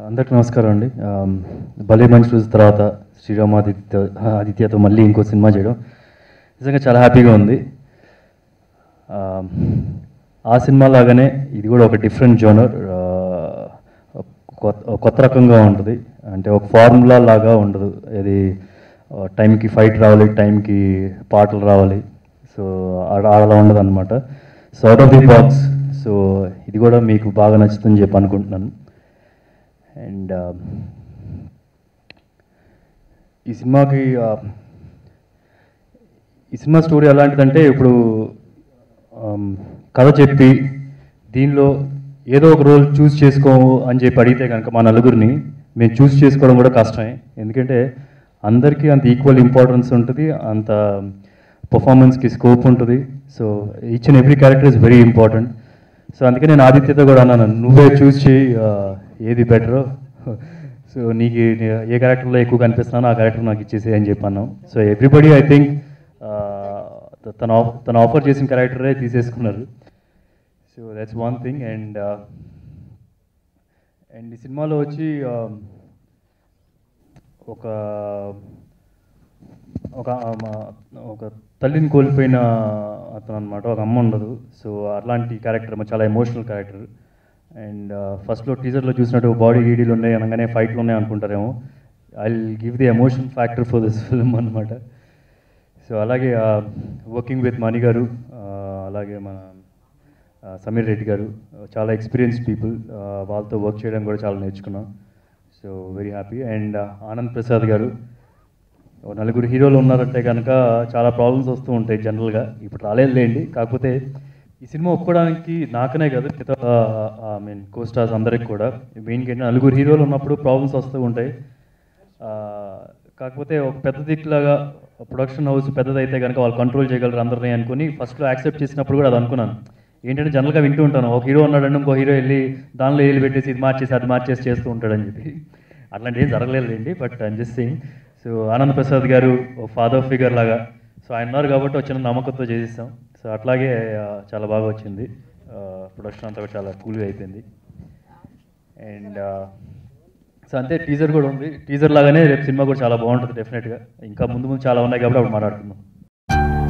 అందరికి నమస్కారం అండి ఆమ్, భలే మంచి రోజు తర్వాత శ్రీరామ్ ఆదిత్య ఆదిత్యతో మళ్ళీ ఇంకో సినిమా చేయడం నిజంగా చాలా హ్యాపీగా ఉంది ఆమ్, ఆ సినిమా లాగానే ఇది కూడా ఒక డిఫరెంట్ జోనర్ కొత్త రకంగా ఉంటుంది అంటే ఒక ఫార్ములా లాగా ఉండదు ఇది ఆ, టైంకి ఫైట్ రావాలి టైంకి పాటలు రావాలి సో అలా అలా ఉండదు అనమాట so out of the box so ఇది కూడా మీకు బాగా నచ్చుతుందని చెప్పి అనుకుంటున్నాను అండ్ ఈ సినిమాకి ఆ, ఈ సినిమా స్టోరీ ఎలాంటిదంటే ఇప్పుడు ఆమ్, కథ చెప్పి దీనిలో ఏదో ఒక రోల్ చూస్ చేసుకోము అని చెప్పి అడిగితే కనుక మా నలుగురిని మేము చూస్ చేసుకోవడం కూడా కష్టమే ఎందుకంటే అందరికీ అంత ఈక్వల్ ఇంపార్టెన్స్ ఉంటుంది అంత పర్ఫార్మెన్స్కి స్కోప్ ఉంటుంది so each and every character is very important so అందుకే నేను ఆదిత్యతో కూడా అన్నాను నువ్వే చూస్ చేయి ఆ, ఏది బెటరో సో నీకు ఏ క్యారెక్టర్లో ఎక్కువ కనిపిస్తున్నానో ఆ క్యారెక్టర్ నాకు ఇచ్చేసి అని చెప్పాను సో ఎవ్రీబడి ఐ థింక్ తన ఆఫ్- తన ఆఫర్ చేసిన క్యారెక్టరే తీసేసుకున్నారు so that's one thing and and ఈ సినిమాలో వచ్చి um, ఒక ఒక మా- ఒక తల్లిని కోల్పోయిన అతను అనమాట ఒక అమ్మ ఉండదు సో అట్లాంటి క్యారెక్టర్ చాలా ఎమోషనల్ క్యారెక్టర్ అండ్ ఫస్ట్లో టీజర్లో చూసినట్టు బాడీ గీడీలు ఉన్నాయి అనగానే ఫైట్లు ఉన్నాయి అనుకుంటారేమో I give the emotion factor for this film అనమాట సో అలాగే వర్కింగ్ విత్ మణి గారు ఆ, అలాగే మన ఆ, సమీర్ రెడ్డి గారు చాలా ఎక్స్పీరియన్స్ పీపుల్ వాళ్ళతో వర్క్ చేయడం కూడా చాలా నేర్చుకున్నాం so very happy and Anand Prasad గారు ఓ నలుగురు హీరోలు ఉన్నారంటే కనుక చాలా ప్రాబ్లమ్స్ వస్తూ ఉంటాయి జనరల్గా ఇప్పుడు రాలేదులేండి కాకపోతే ఈ సినిమా ఒప్పుకోవడానికి నాకనే కాదు మిగతా ఐ మీన్ కో స్టార్స్ అందరికి కూడా మెయిన్గా ఏంటంటే నలుగురు హీరోలు ఉన్నప్పుడు ప్రాబ్లమ్స్ వస్తూ ఉంటాయి ఆ, కాకపోతే ఒక పెద్ద దిక్కులాగా ప్రొడక్షన్ హౌస్ పెద్దదైతే కనుక వాళ్ళు కంట్రోల్ చేయగలరు అందరినీ అనుకుని ఫస్ట్లో యాక్సెప్ట్ చేసినప్పుడు కూడా అది అనుకున్నాను ఏంటంటే జనరల్గా వింటూ ఉంటాను ఒక హీరో ఉన్నాడంటే ఇంకో హీరో వెళ్ళి దానిలో ఏళ్ళు పెట్టేసి ఇది మార్చేసి అది మార్చేసి చేస్తూ ఉంటాడని చెప్పి అట్లాంటి ఏం జరగలేదులేండి but I'm just sing so Anand Prasad గారు ఒక ఫాదర్ ఫిగర్ లాగా సో ఆయన ఉన్నారు కాబట్టి వచ్చిన నమ్మకంతో చేసిస్తాం సో అట్లాగే ఆ, చాలా బాగా వచ్చింది ప్రొడక్షన్ అంతా కూడా చాలా కూల్గా అయిపోయింది అండ్ సో అంతే టీజర్ కూడా ఉంది టీజర్ లాగానే రేపు సినిమా కూడా చాలా బాగుంటుంది డెఫినెట్గా ఇంకా ముందు ముందు చాలా ఉన్నాయి కాబట్టి అప్పుడు మాట్లాడుకుందాం